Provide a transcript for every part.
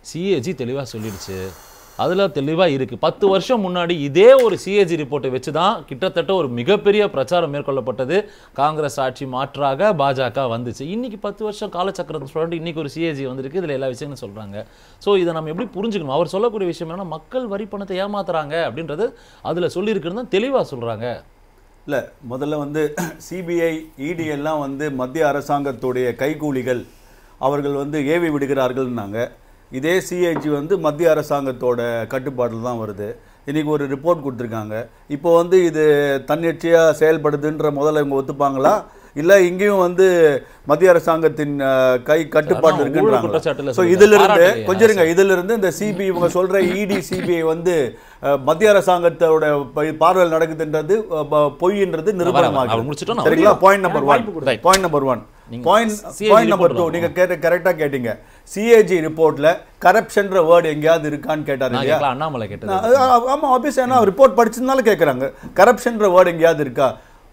CAG தெளிவா சொல்லிடுச்சு அதுல தெளிவா இருக்கு பத்து வருஷம் முன்னாடி இதே ஒரு சிஏஜி ரிப்போர்ட்டை வச்சு தான் கிட்டத்தட்ட ஒரு மிகப்பெரிய பிரச்சாரம் மேற்கொள்ளப்பட்டது காங்கிரஸ் ஆட்சி மாற்றாக பாஜக வந்துச்சு இன்னைக்கு பத்து வருஷம் காலச்சக்கரத்தை சொல்லிட்டு இன்னைக்கு ஒரு சிஏஜி வந்திருக்கு இதுல எல்லா விஷயங்களும் சொல்றாங்க ஸோ இதை நம்ம எப்படி புரிஞ்சுக்கணும் அவர் சொல்லக்கூடிய விஷயம் என்னன்னா மக்கள் வரி பணத்தை ஏமாத்துறாங்க அப்படின்றது அதுல சொல்லியிருக்கிறது தான் தெளிவா சொல்றாங்க இல்லை முதல்ல வந்து சிபிஐ இடி எல்லாம் வந்து மத்திய அரசாங்கத்துடைய கைகூலிகள் அவர்கள் வந்து ஏவி விடுகிறார்கள்னாங்க இதே சிஐஜி வந்து மத்திய அரசாங்கத்தோட கட்டுப்பாட்டில் தான் வருது இன்னைக்கு ஒரு ரிப்போர்ட் கொடுத்துருக்காங்க இப்போ வந்து இது தன்னிச்சையாக செயல்படுதுன்ற முதல்ல இவங்க ஒத்துப்பாங்களா இல்லை இங்கேயும் வந்து மத்திய அரசாங்கத்தின் அஹ், கை கட்டுப்பாடு அதான் ஊழல் குற்றச்சாட்டுல இருக்குன்றாங்க ஸோ சொல்லுங்க. இதுல இருந்து பாராட்டுங்க கொஞ்சம் இருங்க இதுல இருந்து இந்த சிபி இவங்க சொல்ற இடி சிபிஐ வந்து அஹ், மத்திய அரசாங்கத்தோட ப- பார்வையில் நடக்குதுன்றது அஹ், ப- பொய்ன்றது அவர் நிரூபணமாகும் முடிச்சிட்டோம், நான் சரிங்களா பாயிண்ட் நம்பர் ஒன் வாய்ப்பு கொடுங்க. பாயிண்ட் நம்பர் ஒன் நீங்க point CAG point number two report நீங்க கேட்ட கரெக்டா கேட்டீங்க சிஏஜி ரிப்போர்ட்ல கரப்ஷன்ற வேர்டு எங்கேயாவது இருக்கான்னு கேட்டாரு நான் இல்லையா கேட்கலாம் அண்ணாமலை கேட்டது நான் அது- ஆமா ஆப்வியஸ் ஏன்னா ரிப்போர்ட் படிச்சதுனால கேட்குறாங்க கரப்ஷன்ற வேர்டு எங்கேயாவது இருக்கா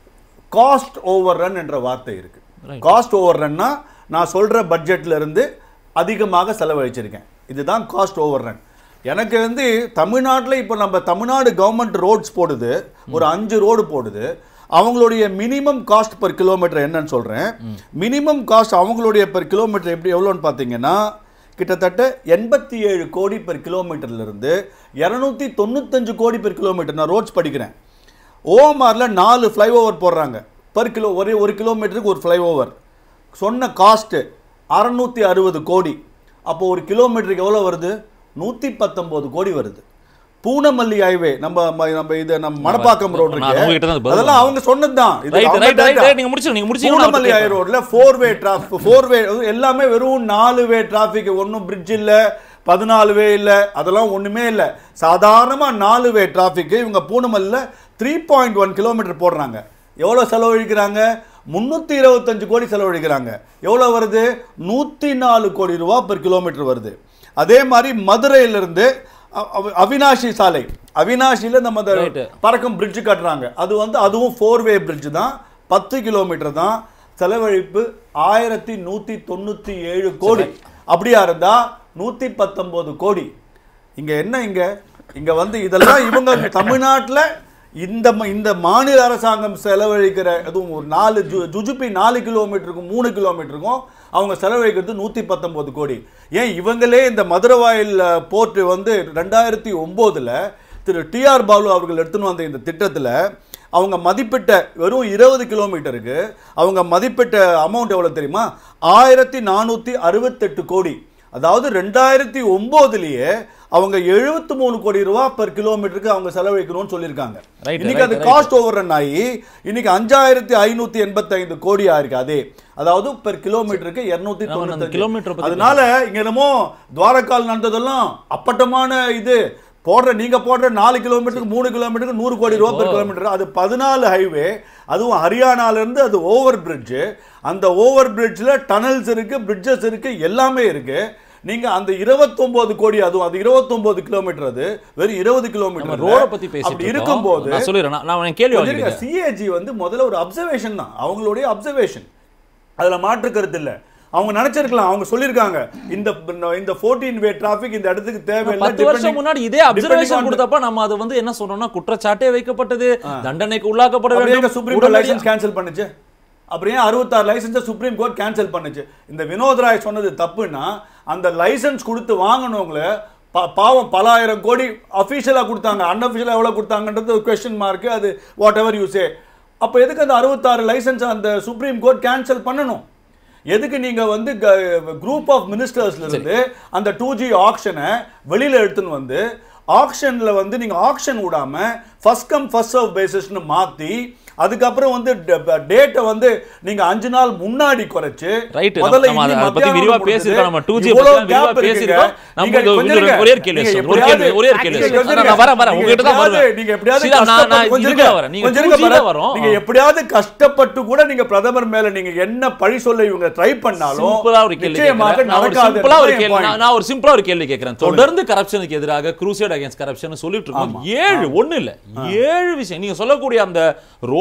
காஸ்ட் ஓவர் ரன் என்ற வார்த்தை இருக்கு Right. காஸ்ட் ஓவர் ரன்னா நான் சொல்ற பட்ஜெட்ல இருந்து அதிகமாக செலவழிச்சிருக்கேன் இதுதான் காஸ்ட் ஓவர் ரன் எனக்கு வந்து தமிழ்நாட்டில் இப்போ நம்ம தமிழ்நாடு கவர்மெண்ட் ரோட்ஸ் போடுது ஒரு அஞ்சு ரோடு போடுது அவங்களுடைய மினிமம் காஸ்ட் per கிலோமீட்டர் என்னன்னு சொல்றேன் மினிமம் காஸ்ட் அவங்களுடைய per கிலோமீட்டர் எப்படி எவ்வளோன்னு பார்த்தீங்கன்னா கிட்டத்தட்ட எண்பத்தி ஏழு கோடி பெர் கிலோமீட்டர்ல இருந்து இரநூத்தி தொண்ணூத்தஞ்சு கோடி பெர் கிலோமீட்டர் நான் ரோட்ஸ் படிக்கிறேன் ஓஎம்ஆரில் நாலு ஃப்ளைஓவர் போடுறாங்க பர் கிலோ ஒரே ஒரு கிலோமீட்டருக்கு ஒரு ஃப்ளைஓவர் சொன்ன காஸ்ட்டு அறநூற்றி அறுபது கோடி அப்போ ஒரு கிலோமீட்டருக்கு எவ்வளோ வருது நூற்றி பத்தொம்போது கோடி வருது பூனமல்லி ஹைவே நம்ம ம- நம்ம இது நம்ம மணப்பாக்கம் ரோடு நான் உங்ககிட்ட தான் இருக்கு பதில் அதெல்லாம் அவங்க சொன்னதுதான் இது ரைட் அவங்க ரைட் ரைட் data. ரைட் நீங்க முடிச்சு நீங்க முடிச்சீங்கன்னா நான் பூனமல்லி அடுத்து ஹை ரோட்ல four way traffic four way எல்லாமே வெறும் நாலு வே டிராஃபிக் ஒன்றும் பிரிட்ஜ் இல்ல பதினாலு வே இல்ல அதெல்லாம் ஒண்ணுமே இல்ல சாதாரணமா நாலு வே டிராஃபிக் இவங்க பூனமல்லியில் த்ரீ பாயிண்ட் ஒன் கிலோமீட்டர் போடுறாங்க எவ்வளவு செலவழிக்கிறாங்க முந்நூற்றி இருபத்தஞ்சு கோடி செலவழிக்கிறாங்க எவ்வளவு வருது நூற்றி நாலு கோடி ரூபா பெர் கிலோமீட்டர் வருது அதே மாதிரி மதுரையிலிருந்து அ- அவ- அவினாஷி சாலை அவினாஷியில் நம்ம அந்த Right. பறக்கும் பிரிட்ஜ் கட்டுறாங்க அது வந்து அதுவும் ஃபோர் வே பிரிட்ஜ் தான் பத்து கிலோமீட்டர் தான் செலவழிப்பு ஆயிரத்தி நூற்றி தொண்ணூற்றி ஏழு கோடி அப்படியா இருந்தா நூற்றி பத்தொம்போது கோடி இங்க என்ன இங்க இங்க வந்து இதெல்லாம் இவங்க தமிழ்நாட்டுல இந்த ம- இந்த மாநில அரசாங்கம் செலவழிக்கிற அதுவும் ஒரு நாலு ஜு ஜுஜுப்பி நாலு கிலோமீட்டருக்கும் மூணு கிலோமீட்டருக்கும் அவங்க செலவழிக்கிறது நூற்றி பத்தொம்போது கோடி ஏன் இவங்களே இந்த மதுரவாயில் போர்ட் வந்து ரெண்டாயிரத்தி ஒம்போதில் திரு டிஆர் பாலு அவர்கள் எடுத்துன்னு வந்த இந்த திட்டத்தில் அவங்க மதிப்பிட்ட வெறும் இருபது கிலோமீட்டருக்கு அவங்க மதிப்பிட்ட அமௌண்ட் எவ்வளோ தெரியுமா ஆயிரத்தி நானூற்றி அறுபத்தெட்டு கோடி அதாவது ரெண்டாயிரத்தி ஒம்போதுலயே அவங்க எழுபத்தி மூணு கோடி ரூபா பெர் கிலோமீட்டருக்கு அவங்க செலவழிக்கணும்னு சொல்லியிருக்காங்க Right, இன்னைக்கு அது right, காஸ்ட் ஓவர் ரன் ஆகி இன்னைக்கு அஞ்சாயிரத்தி ஐநூத்தி எண்பத்தைந்து கோடி ஆயிருக்கு அதே அதாவது பெர் கிலோமீட்டருக்கு இருநூத்தி நம்ம அந்த தொண்ணூத்தஞ்சு kilometer பத்தி அதனால இங்க என்னமோ துவாரக்கால் நடந்ததெல்லாம் அப்பட்டமான இது போடுற நீங்க போடுற நாலு கிலோமீட்டருக்கு மூணு கிலோமீட்டருக்கு நூறு கோடி ரூபா பெர் கிலோமீட்டர் அது பதினாலு ஹைவே அதுவும் ஹரியானால இருந்து அது ஓவர் பிரிட்ஜ் அந்த ஓவர் பிரிட்ஜ்ல டனல்ஸ் இருக்கு பிரிட்ஜஸ் இருக்கு எல்லாமே இருக்கு நீங்க அந்த 29 கோடி அதுவும் அது 29 கிலோமீட்டர் அது வெறும் இருபது நம்ம கிலோமீட்டர் ரோட பத்தி பேசிட்டு அப்படி இருக்கோம். இருக்கும்போது நான் சொல்லிடுறேன் நான் நான் என் கேள்வி வாங்கிக்கிறேன் சிஏஜி வந்து முதல்ல ஒரு அப்சர்வேஷன் தான் அவங்களுடைய அப்சர்வேஷன் அதுல மாற்று கருத்து இல்ல அவங்க நினைச்சிருக்கலாம் அவங்க சொல்லிருக்காங்க இந்த இந்த 14 வே டிராபிக் இந்த இடத்துக்கு தேவையில்லை பத்து வருஷம் depending- முன்னாடி இதே depending அப்சர்வேஷன் on the- கொடுத்தப்ப நம்ம அது வந்து என்ன சொல்றோம்னா குற்றச்சாட்டே வைக்கப்பட்டது தண்டனைக்கு உள்ளாக்கப்பட அப்புறம் எங்க வேண்டும் சுப்ரீம் கோர்ட் லைசன்ஸ் கேன்சல் பண்ணுச்சு அப்புறம் ஏன் அறுபத்தாறு லைசன்ஸை சுப்ரீம் கோர்ட் கேன்சல் பண்ணுச்சு இந்த வினோத் ராய் சொன்னது தப்புன்னா அந்த லைசன்ஸ் கொடுத்து வாங்கினவங்கள பா- பாவம் பலாயிரம் கோடி அஃபீஷியலாக கொடுத்தாங்க அன்அஃபிஷியலாக எவ்வளோ கொடுத்தாங்கன்றது ஒரு கொஸ்டின் மார்க் அது வாட் எவர் யூ சே அப்போ எதுக்கு அந்த அறுபத்தாறு லைசன்ஸ் அந்த சுப்ரீம் கோர்ட் கேன்சல் பண்ணணும் எதுக்கு நீங்க வந்து குரூப் ஆஃப் மினிஸ்டர்ஸ்ல இருந்து அந்த டூ ஜி ஆக்ஷனை வெளியில எடுத்துன்னு வந்து ஆக்ஷன்ல வந்து நீங்க ஆக்ஷன் விடாம ஃபர்ஸ்ட் கம் ஃபர்ஸ்ட் சர்வ் பேசிஸ்னு மாத்தி அதுக்கப்புறம் வந்து டேட்டை வந்து நீங்க அஞ்சு நாள் முன்னாடி குறைச்சு Right. முதல்ல நம்ம அதை- இன்னி அதை பத்தி மத்தியானம் விரிவா கொடுத்தது. பேசியிருக்கோம். நம்ம 2G இவ்வளவு பத்தி விரிவா gap இருக்குங்க. பேசியிருக்கோம். நம்ம நீங்க கொஞ்சம் கொஞ்சம் இருங்க. ஒரே ஒரு கேள்வி நீங்க சார். ஒரு கேள்வி, எப்படியாவது- ஒரே ஒரு கேள்வி நீங்க சார். கொஞ்சம் நான் வரேன், வரேன். நீங்க உங்ககிட்ட தான் எப்படியாவது- வருவேன். நீங்க எப்படியாவது சீதா, நான்- நான் கஷ்டப்பட்டு- கொஞ்சம் இதுக்கு இருங்க. வரேன். நீங்க கொஞ்சம் இருங்க 2G தான் பரத். வரும். நீங்க எப்படியாவது கஷ்டப்பட்டு கூட நீங்க பிரதமர் மேல நீங்க என்ன பழி சொல்ல இவங்க ட்ரை பண்ணாலும் சிம்பிளா ஒரு கேள்வி நிச்சயமாக கேட்கிறேன். நான் ஒரு நடக்காது சிம்பிளா ஒரு என்பது கேள்வி என் நான் point. நான் ஒரு சிம்பிளா ஒரு கேள்வி கேட்கிறேன் தொடர்ந்து கரப்ஷனுக்கு எதிராக குரூசைட் அகைன்ஸ்ட் கரப்ஷன் சொல்லிட்டு இருக்கோம் ஏழு ஒண்ணு இல்ல ஏழு விஷயம் நீங்க சொல்லக்கூடிய அந்த ரோடு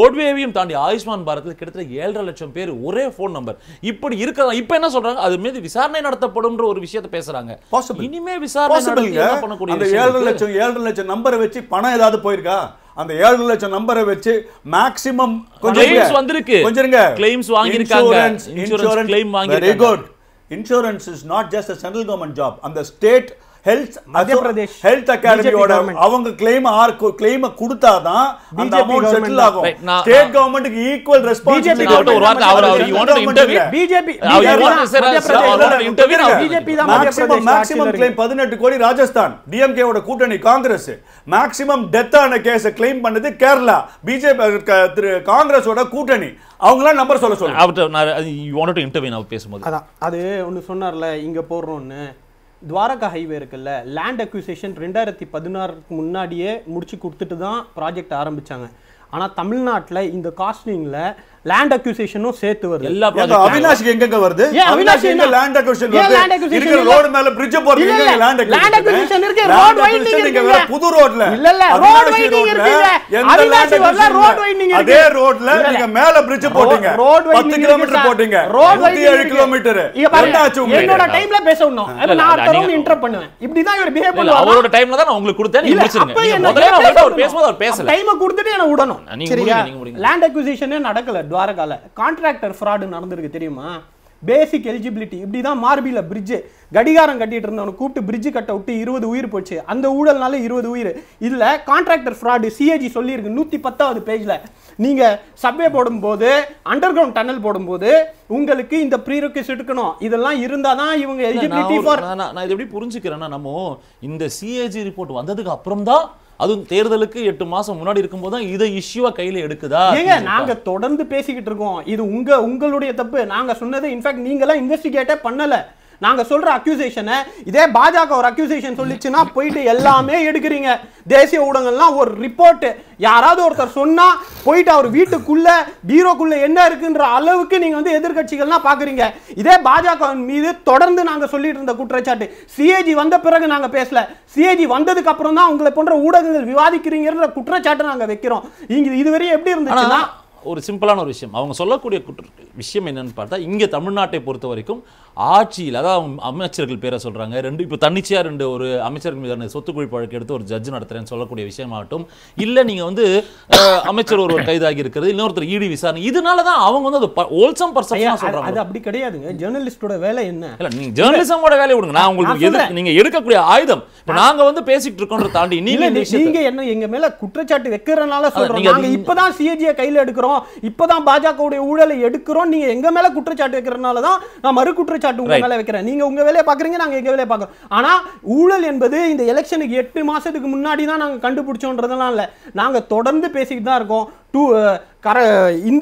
ரோட்வேவையும் தாண்டி ஆயுஷ்மான் பாரத்தில் கிட்டத்தட்ட ஏழரை லட்சம் பேர் ஒரே ஃபோன் நம்பர் இப்படி இருக்கிறதா இப்ப என்ன சொல்றாங்க அது மீது விசாரணை நடத்தப்படும்ன்ற ஒரு விஷயத்தை பேசுறாங்க Possible. இனிமே விசாரணை நடத்தி பாசிபிள்ங்க என்ன பண்ணக்கூடிய அந்த விஷயம் ஏழரை இருக்கு? லட்சம் ஏழரை லட்சம் நம்பரை வச்சு பணம் ஏதாவது போயிருக்கா அந்த ஏழரை லட்சம் நம்பரை வச்சு மேக்ஸிமம் Claims வந்திருக்கு. கொஞ்சம் இருங்க. Claims வாங்கியிருக்காங்க. Insurance, Insurance insurance, claim very வாங்கியிருக்காங்க. good. Insurance is not just a central government job. அந்த state health Madhya Pradesh health அகாடமியோட BJP government. அவங்க கிளைம் ஆர் கிளைம் கொடுத்தாதான் அந்த BJP அமௌண்ட் government செட்டில் தான். ஆகும் Right, நான்- ஸ்டேட் கவர்மெண்ட்டுக்கு ஈக்குவல் ரெஸ்பான்சிபிலிட்டி நான் ஒரு வார்த்தை அவர் அவர் you wanted to intervene? BJP Uh, you want to say that, sir, I want to intervene now. BJP தான் மத்திய மேக்ஸிமம் பிரதேஷ்ல மேக்ஸிமம் ஆட்சியில கிளைம் பதினெட்டு கோடி ராஜஸ்தான் டிஎம்கே ஓட கூட்டணி காங்கிரஸ் மேக்ஸிமம் டெத் ஆன கேஸ கிளைம் பண்ணது கேரளா பிஜேபி திரு காங்கிரஸோட கூட்டணி அவங்களாம் நம்பர் சொல்ல சொல்லுங்க அவர்கிட்ட நான் யூ வாண்ட் டு இன்டர்வியூ அவர் பேசும்போது அதான் அது ஒன்று சொன்னார்ல இங்க போடுறோம்னு துவாரகா ஹைவே இருக்குல்ல லேண்ட் அக்யூசேஷன் ரெண்டாயிரத்தி பதினாறுக்கு முன்னாடியே முடிச்சு கொடுத்துட்டு தான் ப்ராஜெக்ட் ஆரம்பிச்சாங்க ஆனா தமிழ்நாட்டுல இந்த காஸ்டிங்ல லேண்ட் அக்யூசேஷனும் சேர்த்து வருது எல்லா எங்க ப்ராஜெக்ட் அவினாஷ்க்கு எங்கங்க வருது ஏன் அவினாஷ் அவினாஷ் எங்க என்ன? லேண்ட் அக்விசிஷன் ஏன் வருது land acquisition இருக்கிற இல்ல? ரோட் மேல பிரிட்ஜ் போடுறீங்க இல்ல, எங்க land land acquisition இருக்கு, road widening இங்க இருக்குங்க. வேற புது ரோட்ல இல்ல, இல்ல, road அவினாஷி widening ரோட்ல இருக்குங்க. எந்த அவினாஷி land வரல, acquisition road இல்ல. widening அதே இருக்கு. ரோட்ல இல்ல, நீங்க மேல பிரிட்ஜ் போட்டீங்க road widening பத்து இருக்கு கிலோமீட்டர் சார். போட்டீங்க road நூத்தி widening ஏழு இருக்கு. கிலோமீட்டர் இங்க பாருங்க, என்னாச்சு என்னோட உங்களுக்கு டைம்ல பேசணும் இல்ல, இல்ல, நான் அடுத்த நீங்க- ரவுண்ட் இன்டர் பண்ணுவேன் இப்படிதான் இவர் பிஹேவ் இல்ல, பண்ணுவாங்க அவரோட டைம்ல தான் நான் உங்களுக்கு கொடுத்தேன் நீங்க இல்ல, முடிச்சிருங்க அப்ப நீங்க என்ன முதல்ல பேச அவர்கிட்ட அவர் விடணும். பேசும்போது அவர் பேசல டைமை கொடுத்துட்டு என்ன விடணும் நீங்க சரியா முடிங்க, நீங்க முடிங்க. லேண்ட் அக்விசிஷனே நடக்கல துவாரகால கான்ட்ராக்டர் ஃப்ராடு நடந்திருக்கு தெரியுமா பேசிக் எலிஜிபிலிட்டி இப்படி தான் மார்பில பிரிட்ஜ் கடிகாரம் கட்டிட்டு இருந்தவனை கூப்பிட்டு பிரிட்ஜ் கட்ட விட்டு இருபது உயிர் போச்சு அந்த ஊழல்னால இருபது உயிர் இதுல கான்ட்ராக்டர் ஃப்ராடு சிஏஜி சொல்லியிருக்கு நூத்தி பத்தாவது பேஜ்ல நீங்க சப்வே போடும்போது அண்டர் கிரவுண்ட் டனல் போடும்போது உங்களுக்கு இந்த ப்ரீரெக்வஸ்ட் இருக்கணும் இதெல்லாம் இருந்தாதான் இவங்க இல்ல, நான் எலிஜிபிலிட்டி ஒரு- ஃபார் நான் நான் இது எப்படி புரிஞ்சுக்கிறேன்னா நம்ம இந்த சிஏஜி ரிப்போர்ட் வந்ததுக்கு அப்புறம் தான் அதுவும் தேர்தலுக்கு எட்டு மாசம் முன்னாடி இருக்கும்போது தான் இதை இஷ்யூவா கையில எடுக்குதா ஏங்க நாங்க தொடர்ந்து பேசிக்கிட்டு இருக்கோம் இது உங்க உங்களுடைய தப்பு நாங்க சொன்னது இன்ஃபேக்ட் நீங்க எல்லாம் இன்வெஸ்டிகேட்டே பண்ணல நாங்க சொல்ற அக்யூசேஷனை இதே பாஜக ஒரு அக்யூசேஷன் சொல்லிச்சுன்னா போயிட்டு எல்லாமே எடுக்கிறீங்க தேசிய ஊடகங்கள்லாம் ஒரு ரிப்போர்ட் யாராவது ஒருத்தர் சொன்னா போயிட்டு அவர் வீட்டுக்குள்ள பீரோக்குள்ள என்ன இருக்குன்ற அளவுக்கு நீங்க வந்து எதிர்க்கட்சிகள்லாம் பாக்குறீங்க இதே பாஜக மீது தொடர்ந்து நாங்க சொல்லிட்டு இருந்த குற்றச்சாட்டு சிஏஜி வந்த பிறகு நாங்க பேசல சிஏஜி வந்ததுக்கு அப்புறம் தான் உங்களை போன்ற ஊடகங்கள் விவாதிக்கிறீங்கன்ற குற்றச்சாட்டை நாங்க வைக்கிறோம் இங்க இதுவரை எப்படி ஆனா இருந்துச்சுன்னா ஒரு சிம்பிளான ஒரு விஷயம் அவங்க சொல்லக்கூடிய குற்ற விஷயம் என்னன்னு பார்த்தா இங்க தமிழ்நாட்டை பொறுத்த வரைக்கும் ஆட்சியில் அதாவது அவங்க அமைச்சர்கள் பேரை சொல்றாங்க ரெண்டு இப்போ தன்னிச்சையா ரெண்டு ஒரு அமைச்சர்கள் மீதான சொத்து குழி வழக்கு எடுத்து ஒரு ஜட்ஜ் நடத்துறேன்னு சொல்லக்கூடிய விஷயமாகட்டும் இல்ல நீங்க வந்து அஹ், அமைச்சர் ஒருவர் கைதாகி இருக்கிறது இன்னொருத்தர் ஈடி விசாரணை இதனால தான் அவங்க வந்து அது ஹோல்சம் ஐயா, பர்செப்ஷனா அது- சொல்றாங்க அது அப்படி கிடையாதுங்க ஜெர்னலிஸ்டோட வேலை என்ன இல்ல நீங்க ஜேர்னலிசமோட வேலையை விடுங்க நான் உங்களுக்கு நான் எது சொல்றேன். நீங்க எடுக்கக்கூடிய ஆயுதம் இப்ப நாங்க வந்து பேசிட்டு இருக்கோன்ற தாண்டி நீங்க இல்ல இந்த நீ- விஷயத்தை நீங்க என்ன எங்க மேல குற்றச்சாட்டு வைக்கிறனால சொல்றோம் நீங்க- நாங்க இப்பதான் சிஏஜியை கையில எடுக்கிறோம் இப்பதான் பாஜகவுடைய ஊழலை எடுக்கிறோம் நீங்க எங்க மேல குற்றச்சாட்டு வைக்கிறனால தான் நான் மறு குற்றச்சாட்டு உங்க Right. மேல வைக்கிறேன் நீங்க உங்க வேலையை பாக்குறீங்க நாங்க எங்க வேலையை பாக்குறோம் ஆனா ஊழல் என்பது இந்த எலெக்ஷனுக்கு எட்டு மாசத்துக்கு முன்னாடி தான் நாங்க கண்டுபிடிச்சோன்றதெல்லாம் இல்ல நாங்க தொடர்ந்து பேசிக்கிட்டு தான் இருக்கோம் டூ கர இந்த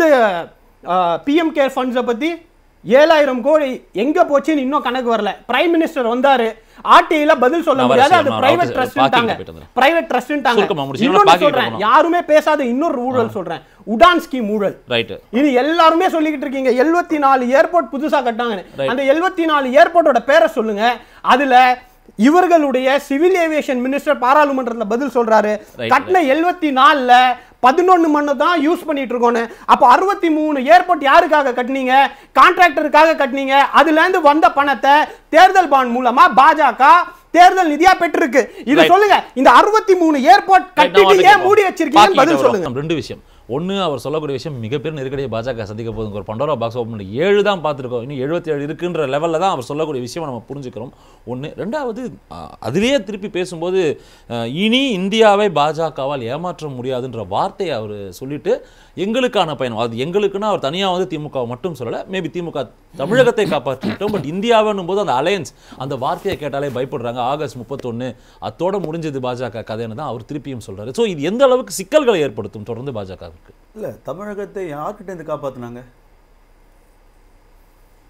பிஎம் கேர் ஃபண்ட்ஸை பத்தி ஏழாயிரம் கோடி எங்க போச்சுன்னு இன்னும் கணக்கு வரல பிரைம் மினிஸ்டர் வந்தாரு ஆர்டிஐல பதில் சொல்ல நான் முடியாது வரேன் அது சார், நான் பிரைவேட் office- ட்ரஸ்ட் parking போயிட்டு வந்துடுறேன். பிரைவேட் ட்ரஸ்ட்ன்ட்டாங்க சுருக்கமா முடிச்சு, இன்னொன்னு parking சொல்றேன் போகணும். யாருமே பேசாத இன்னொரு ஊழல் சொல்றேன் உடான் ஸ்கீம் ஊழல் ரைட்டு இது எல்லாருமே சொல்லிக்கிட்டு இருக்கீங்க 74 நாலு ஏர்போர்ட் புதுசா கட்டாங்க Right. அந்த 74 நாலு ஏர்போர்ட்டோட பேரை சொல்லுங்க அதுல இவர்களுடைய சிவில் ஏவியேஷன் மினிஸ்டர் பாராளுமன்றத்துல பதில் சொல்றாரு Right, கட்டின 74 நாலுல பதினொன்னு மண்ணு தான் யூஸ் பண்ணிட்டு இருக்கோன்னு அப்போ அறுபத்தி மூணு ஏர்போர்ட் யாருக்காக கட்டினீங்க கான்ட்ராக்டருக்காக கட்டினீங்க அதுல இருந்து வந்த பணத்தை தேர்தல் பாண்ட் மூலமா பாஜக தேர்தல் நிதியா பெற்றிருக்கு இது Right. சொல்லுங்க இந்த அறுபத்தி மூணு ஏர்போர்ட் கட்டிட்டு ஏன் மூடி வச்சிருக்கீங்கன்னு பதில் சொல்லுங்க ரெண்டு விஷயம் ஒண்ணு அவர் சொல்லக்கூடிய விஷயம் மிகப்பெரிய நெருக்கடியை பாஜக சந்திக்க போகுது ஒரு பண்டோரா பாக்ஸ் ஓப்பன் பண்ணி ஏழு தான் பார்த்துருக்கோம் இன்னும் எழுபத்தி ஏழு இருக்குன்ற லெவலில் தான் அவர் சொல்லக்கூடிய விஷயம் நம்ம புரிஞ்சுக்கிறோம் ஒண்ணு ரெண்டாவது அஹ், அதிலேயே திருப்பி பேசும்போது அஹ், இனி இந்தியாவை பாஜகவால் ஏமாற்ற முடியாதுன்ற வார்த்தையை அவர் சொல்லிட்டு எங்களுக்கான பயணம் அது எங்களுக்குன்னா அவர் தனியாக வந்து திமுக மட்டும் சொல்லலை மேபி திமுக தமிழகத்தை காப்பாற்றிட்டோம் பட் இந்தியாவுன்னும் போது அந்த அலையன்ஸ் அந்த வார்த்தையை கேட்டாலே பயப்படுறாங்க ஆகஸ்ட் முப்பத்தொன்னு அத்தோட முடிஞ்சது பாஜக கதைன்னு தான் அவர் திருப்பியும் சொல்றாரு ஸோ இது எந்த அளவுக்கு சிக்கல்களை ஏற்படுத்தும் தொடர்ந்து பாஜகவுக்கு இல்ல தமிழகத்தை யார்கிட்ட இருந்து காப்பாத்துனாங்க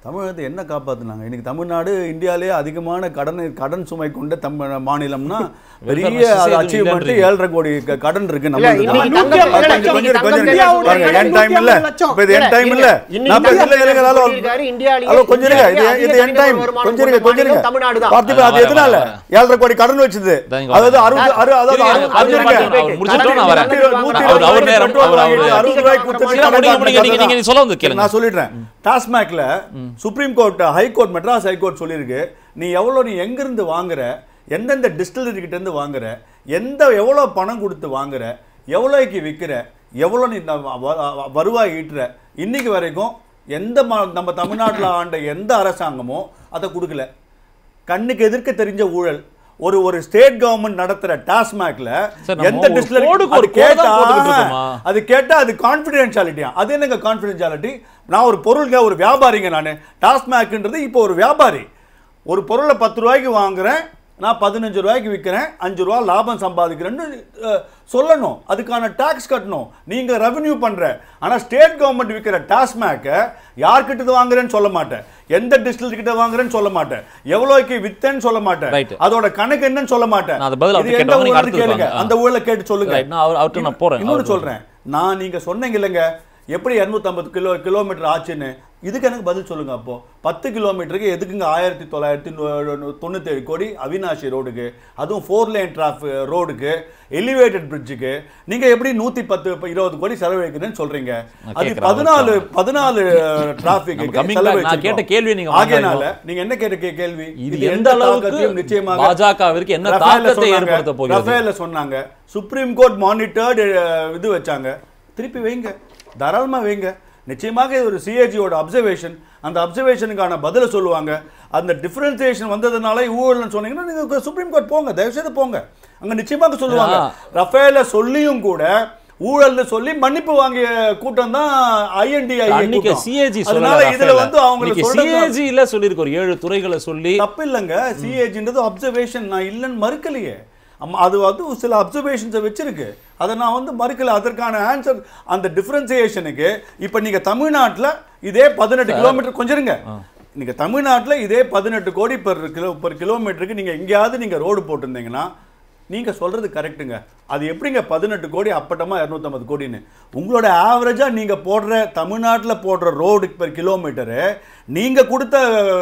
தமிழகத்தை என்ன காப்பாத்துனாங்க இன்னைக்கு தமிழ்நாடு இந்தியாவிலே அதிகமான கடன் கடன் சுமை கொண்ட தமிழ் மாநிலம்னா பெரிய Welfare அச்சீவ்மெண்ட் இல்லைன்றீங்க. ஏழரை கோடி க- கடன் இருக்கு இல்ல, நம்ம இன்னைக்கு நம்ம தங்கம் கொஞ்சம் இல்ல, கொஞ்சம் இன்னைக்கு கொஞ்சம் தங்கம் பாருங்க இல்ல, என் டைம் இல்ல லட்சம். இப்ப இது என் டைம் இல்ல இன்னைக்கு நான் பேசல இந்தியா இருக்கால சொல்லியிருக்காரு, இந்தியாவிலேயே ஹலோ கொஞ்சம் இருங்க இது அதிக இது என் டைம் வருமானம் கொஞ்சம் இருங்க கொண்ட கொஞ்சம் இருங்க மாநிலம் தமிழ்நாடு தான். பார்த்திபா அது வரேன், எதனால வரேன். ஏழரை கோடி கடன் வச்சது இதோ இங்க அதாவது வரேன். அறுபது அறு- அதாவது இருங்க, அறுபது பார்த்து, இருங்க. பார்த்து, அவர் முடிச்சிட்டோம், நான் வரேன். நூத்தி இருபது அவர் அவர் நேரம், பெட்ரோல் அவர் வாங்கிட்டு அவர் அறுபது ரூபாய்க்கு கொடுத்து இல்ல, முடிங்க, கடன் முடிங்க, நீங்க- நீங்க சொல்ல வந்து கேளுங்க. நான் சொல்லிடுறேன் டாஸ்மாக்ல supreme court high court Madras high court சொல்லியிருக்கு நீ எவ்வளவு நீ எங்க இருந்து வாங்குற எந்தெந்த டிஸ்டிலரி கிட்ட இருந்து வாங்குற எந்த எவ்வளவு பணம் கொடுத்து வாங்குற எவ்வளோக்கு விற்கிற எவ்வளோ நீ ந- வ- வ- வருவாய் ஈட்டுற இன்னைக்கு வரைக்கும் எந்த ம- நம்ம தமிழ்நாட்டுல ஆண்ட எந்த அரசாங்கமோ அதை கொடுக்கல கண்ணுக்கு எதிர்க்க தெரிஞ்ச ஊழல் ஒரு ஒரு ஸ்டேட் கவர்மெண்ட் நடத்துற டாஸ்மாக்ல சார், நம்ம எந்த ஒரு டிஸ்டிலரி கோடுக்கு ஒரு அது கேட்டா கோடு தான் போட்டுக்கிட்டு இருக்கோமா? அது கேட்டா அது கான்ஃபிடென்ஷியாலிட்டியா அது என்னங்க கான்ஃபிடென்ஷியாலிட்டி நான் ஒரு பொருளுங்க ஒரு வியாபாரிங்க நான் டாஸ்மாக்ன்றது இப்போ ஒரு வியாபாரி ஒரு பொருளை பத்து ரூபாய்க்கு வாங்குறேன் நான் பதினஞ்சு ரூபாய்க்கு விற்கிறேன் அஞ்சு ரூபா லாபம் சம்பாதிக்கிறேன்னு அஹ், சொல்லணும் அதுக்கான டாக்ஸ் கட்டணும் நீங்க ரெவென்யூ பண்ற ஆனா ஸ்டேட் கவர்மெண்ட் விற்கிற டாஸ்மாக்கை யார்கிட்ட இருந்து வாங்குறேன்னு சொல்ல மாட்டேன் எந்த டிஸ்ட்ரிக்ட் கிட்ட வாங்குறேன்னு சொல்ல மாட்டேன் எவ்வளோக்கு வித்தேன்னு சொல்ல மாட்டேன் Right. அதோட கணக்கு என்னன்னு சொல்ல மாட்டேன் நான் அந்த பதில் இது அவர்ட்ட எந்த கேட்டவங்க நீங்க ஊழல்னு அடுத்து கேளுங்க வாங்க. அந்த ஊழலை கேட்டு சொல்லுங்க Right, நான் அவர்- அவர்ட்ட நான் போறேன். இன்னொன்னு அவர் சொல்றேன் நான் நீங்க சொன்னீங்க இல்லைங்க எப்படி 250 கிலோ கிலோமீட்டர் ஆச்சுன்னு இதுக்கு எனக்கு பதில் சொல்லுங்க அப்போ பத்து கிலோமீட்டருக்கு எதுக்குங்க ஆயிரத்தி தொள்ளாயிரத்தி தொண்ணூத்தி ஏழு கோடி அவினாஷி ரோடுக்கு அதுவும் ஃபோர் லேன் டிராஃப் ரோடுக்கு எலிவேட்டட் பிரிட்ஜுக்கு நீங்க எப்படி நூத்தி பத்து இப்ப இருபது கோடி செலவழிக்கிறேன்னு சொல்றீங்க நான் அது கேட்கிறேன், பதினாலு அவருக்கு. பதினாலு நம்ம டிராபிக் coming back, நான் கேட்ட கேள்வியை நீங்க ஆகையனால வாங்கிக்கணும். நீங்க என்ன கேட்ட கே- கேள்வி இது எந்த அளவுக்கு தாக்கத்தையும் நிச்சயமாக பாஜகவிற்கு என்ன ரஃபேல்ல தாக்கத்தை சொன்னாங்க, ஏற்படுத்த போகிறது ரஃபேல்ல சொன்னாங்க சுப்ரீம் கோர்ட் மானிட்டர்டு இது வச்சாங்க திருப்பி வைங்க தாராளமா வைங்க நிச்சயமாக இது ஒரு சிஏஜியோட அப்சர்வேஷன் அந்த அப்சர்வேஷனுக்கான பதில சொல்லுவாங்க அந்த டிஃபரன்சியேஷன் வந்ததுனால ஊழல்னு சொன்னீங்கன்னா நீங்க சுப்ரீம் கோர்ட் போங்க தயவு செய்து போங்க அங்க நிச்சயமாக சொல்லுவாங்க ஆ. ரஃபேல சொல்லியும் கூட ஊழல்னு சொல்லி மன்னிப்பு வாங்கிய கூட்டம் தான் ஐஎன்டிஐ அன்னைக்கு சிஏஜி அதனால இதுல வந்து அவங்க சொல்றது சிஏஜி இல்ல சொல்லிருக்கு ஒரு ஏழு துறைகளை சொல்லி தப்பு இல்லைங்க சிஏஜின்றது அப்சர்வேஷன் நான் இல்லைன்னு மறுக்கலையே அம்மா அது வந்து சில அப்சர்வேஷன்ஸை வச்சிருக்கு அதை நான் வந்து மறுக்கல அதற்கான ஆன்சர் அந்த டிஃபரன்சியேஷனுக்கு இப்போ நீங்க தமிழ்நாட்டுல இதே பதினெட்டு கிலோமீட்டர் கொஞ்சம் இருங்க நீங்க தமிழ்நாட்டுல இதே பதினெட்டு கோடி பெர் கிலோ பெர் கிலோமீட்டருக்கு நீங்க எங்கேயாவது நீங்க ரோடு போட்டிருந்தீங்கன்னா நீங்க சொல்றது கரெக்ட்டுங்க அது எப்படிங்க பதினெட்டு கோடி அப்பட்டமா இரநூத்தம்பது கோடின்னு உங்களோட ஆவரேஜா நீங்க போடுற தமிழ்நாட்டுல போடுற ரோடு பெர் கிலோமீட்டரு நீங்க கொடுத்த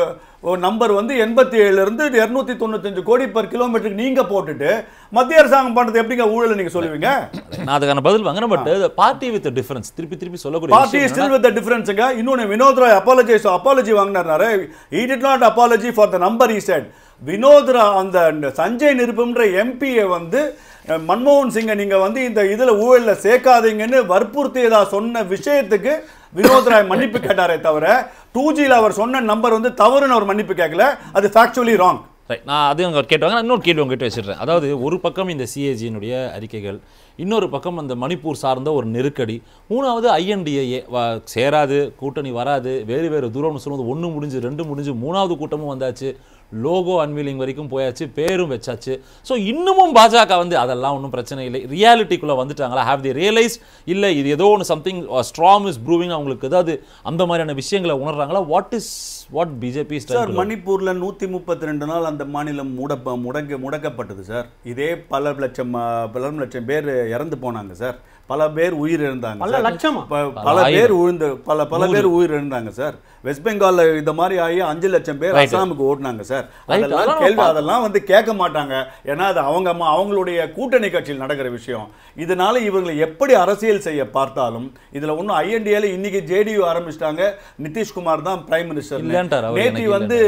நம்பர் வந்து எண்பத்தி ஏழுல இருந்து இருநூத்தி தொண்ணூத்தஞ்சு கோடி பெர் கிலோமீட்டருக்கு நீங்க போட்டுட்டு மத்திய அரசாங்கம் பண்றது எப்படிங்க ஊழல் நீங்க சொல்லுவீங்க நான் அதுக்கான பதில் வாங்கினேன் பட் பார்ட்டி வித் டிஃபரன்ஸ் திருப்பி திருப்பி சொல்லக்கூடிய பார்ட்டி விஷயம் ஸ்டில் வித் டிஃபரன்ஸுங்க இன்னொன்னு வினோத் ராய் அப்பாலஜைஸ் அப்பாலஜி வாங்கினாரு he did not apology for the number he said Vinod ரா அந்த அந்த சஞ்சய் நிருபம்ன்ற எம்பியை வந்து அஹ், மன்மோகன் சிங்கை நீங்க வந்து இந்த இதுல ஊழல்ல சேர்க்காதீங்கன்னு வற்புறுத்தியதா சொன்ன விஷயத்துக்கு வினோத் ராய் மன்னிப்பு கேட்டாரே தவிர டூ ஜியில் அவர் சொன்ன நம்பர் வந்து தவறுன்னு அவர் மன்னிப்பு கேட்கல அது ஃபேக்சுவலி ராங் ரைட் நான் அதையும் அவங்க கேட்டுவாங்க நான் இன்னொரு கேள்வி உங்ககிட்ட வச்சிடுறேன் அதாவது ஒரு பக்கம் இந்த சிஏஜியினுடைய அறிக்கைகள் இன்னொரு பக்கம் அந்த மணிப்பூர் சார்ந்த ஒரு நெருக்கடி மூணாவது ஐஎன்டிஏ சேராது கூட்டணி வராது வேறு வேறு தூரம்னு சொல்லும்போது ஒன்று முடிஞ்சு ரெண்டு முடிஞ்சு மூணாவது கூட்டமும் வந்தாச்சு லோகோ அன்வீலிங் வரைக்கும் போயாச்சு பேரும் வச்சாச்சு ஸோ இன்னமும் பாஜக வந்து அதெல்லாம் ஒன்றும் பிரச்சனை இல்லை ரியாலிட்டிக்குள்ளே வந்துட்டாங்களா ஹேவ் தி ரியலைஸ் இல்லை இது ஏதோ ஒன்று சம்திங் ஸ்ட்ராங் இஸ் ப்ரூவிங் அவங்களுக்கு ஏதாவது அந்த மாதிரியான விஷயங்களை உணர்றாங்களா what is what BJP sir மணிப்பூர்ல நூத்தி முப்பத்தி ரெண்டு நாள் அந்த மாநிலம் முடப்ப முடங்க முடக்கப்பட்டது சார் இதே பல லட்சம் ஆ, பல லட்சம் பேர் இறந்து போனாங்க சார் பல பேர் உயிர் இழந்தாங்க பல சார். லட்சமா? ப- பல ஆயிரம். பேர் உழுந்து பல பல பேர் உயிர் இழந்தாங்க சார் வெஸ்ட் பெங்கால்ல இந்த மாதிரி ஆகி அஞ்சு லட்சம் பேர் Right. அசாமுக்கு ஓட்டுனாங்க சார் Right. அதெல்லாம் அதெல்லாம் கேள்வி பா- அதெல்லாம் வந்து கேட்க மாட்டாங்க ஏன்னா அது அவங்க அம்மா- அவங்களுடைய கூட்டணி கட்சியில் நடக்கிற விஷயம் இதனால இவங்களை எப்படி அரசியல் செய்ய பார்த்தாலும் இதுல ஒன்றும் ஐஎன்டிஏல இன்னைக்கு ஜேடியு ஆரம்பிச்சிட்டாங்க நிதிஷ்குமார் தான் பிரைம் மினிஸ்டர் இல்லன்ட்டார் அவர், நேத்தி எனக்கு வந்து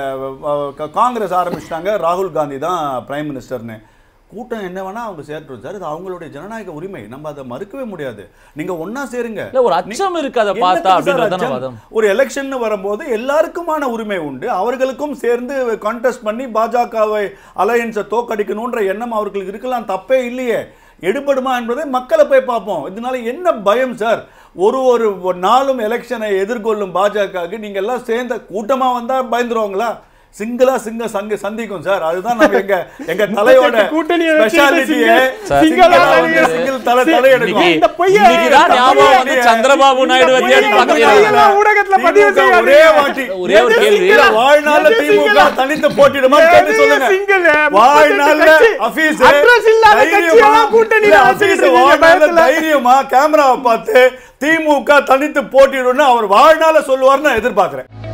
அஹ், க- காங்கிரஸ் ஆரம்பிச்சிட்டாங்க ராகுல் காந்தி தான் பிரைம் மினிஸ்டர்னு கூட்டம் என்ன வேணா அவங்க சேர்த்து சார் இது அவங்களுடைய ஜனநாயக உரிமை நம்ம அதை மறுக்கவே முடியாது நீங்க ஒண்ணா சேருங்க இல்ல, ஒரு அச்சம் இருக்கு அதை என்னத்துக்கு பார்த்தா சார் அப்படின்றது தானே அச்சம்? வாதம். ஒரு எலெக்ஷன் வரும்போது எல்லாருக்குமான உரிமை உண்டு அவர்களுக்கும் சேர்ந்து கான்டெஸ்ட் பண்ணி பாஜகவை அலையன்ஸை தோக்கடிக்கணுன்ற எண்ணம் அவர்களுக்கு இருக்கலாம் தப்பே இல்லையே எடுபடுமா என்பதை மக்களை போய் பார்ப்போம் இதனால என்ன பயம் சார் ஒரு ஒரு நாளும் எலெக்ஷனை எதிர்கொள்ளும் பாஜகவுக்கு நீங்க எல்லாம் சேர்ந்த கூட்டமா வந்தா பயந்துருவாங்களா சிங்கிளா சிங்க சங்க சந்திக்கும் சார் அதுதான் நம்ம எங்க எங்க தலையோட கூட்டணியை வச்சுக்கிட்டு ஸ்பெஷாலிட்டியே single- single சிங்கிளா ஆ வந்து வந்து சிங்கிள் தலை சி- தலையெடுக்கும் இன்னைக்கு- இந்த பொய்யை- இன்னைக்குதான் இந்த ஞாபகம் பொய்யை- வந்து சந்திரபாபு நாயுடு இந்த வந்தியான்னு பொய்யை பார்க்கறீங்க. எல்லாம் ஊடகத்துல பதிவு திமுக செய்யாதீங்க. ஒரே வாட்டி ஒரே ஒரு எது கேள்வி. single? வாழ்நாள்ல எது திமுக single? தனித்து போட்டிடுமா எது கேட்டு சொல்லுங்க single? வாழ்நாள்ல கட்சி. அபீஸ் address இல்லாத கட்சியெல்லாம் கூட்டணியில இல்ல, வச்சுக்கிட்டு அபீஸ் இருக்கீங்க வாழ்நாள்ல பயத்துல. தைரியமா கேமராவை பார்த்து திமுக தனித்து போட்டிடும்னு அவர் வாழ்நாள சொல்லுவார்னு நான் எதிர்பார்க்கிறேன்